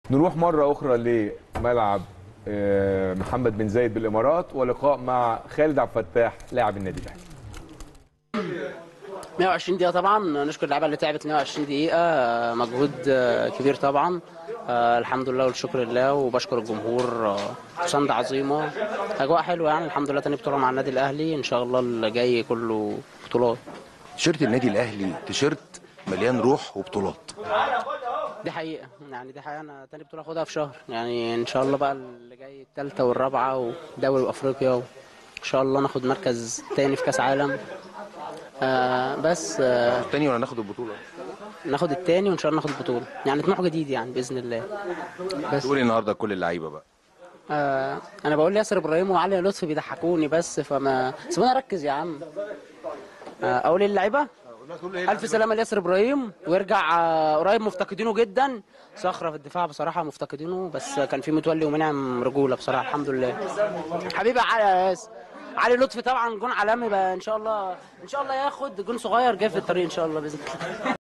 نروح مرة أخرى لملعب آه، محمد بن زايد بالإمارات ولقاء مع خالد عبد الفتاح لاعب النادي الأهلي 120 دقيقة طبعا نشكر اللعيبة اللي تعبت 120 دقيقة آه، مجهود آه، كبير طبعا آه، الحمد لله والشكر لله وبشكر الجمهور آه، مساندة عظيمة أجواء حلوة يعني الحمد لله تاني بطولة مع النادي الأهلي إن شاء الله اللي جاي كله بطولات تيشيرت النادي الاهلي تيشيرت مليان روح وبطولات دي حقيقة يعني دي حقيقة أنا تاني بطولة أخدها في شهر يعني إن شاء الله بقى اللي جاي التالتة والرابعة ودوري وأفريقيا وإن شاء الله ناخد مركز تاني في كأس عالم آه بس آه التاني ولا ناخد البطوله ناخد التاني وإن شاء الله ناخد البطولة يعني طموح جديد يعني بإذن الله بس تقول إيه النهارده كل اللعيبه بقى آه انا بقول ياسر ابراهيم وعلي لطفي بيضحكوني بس فما سيبوني اركز يا عم آه اقول إيه للعيبه الف سلامه لياسر ابراهيم ويرجع آه قريب مفتقدينه جدا صخره في الدفاع بصراحه مفتقدينه بس كان في متولي ومنعم رجوله بصراحه الحمد لله حبيبي يا علي يا ياسر علي لطفي طبعا جون عالمي بقى ان شاء الله ان شاء الله ياخد جون صغير جاي في الطريق ان شاء الله باذن الله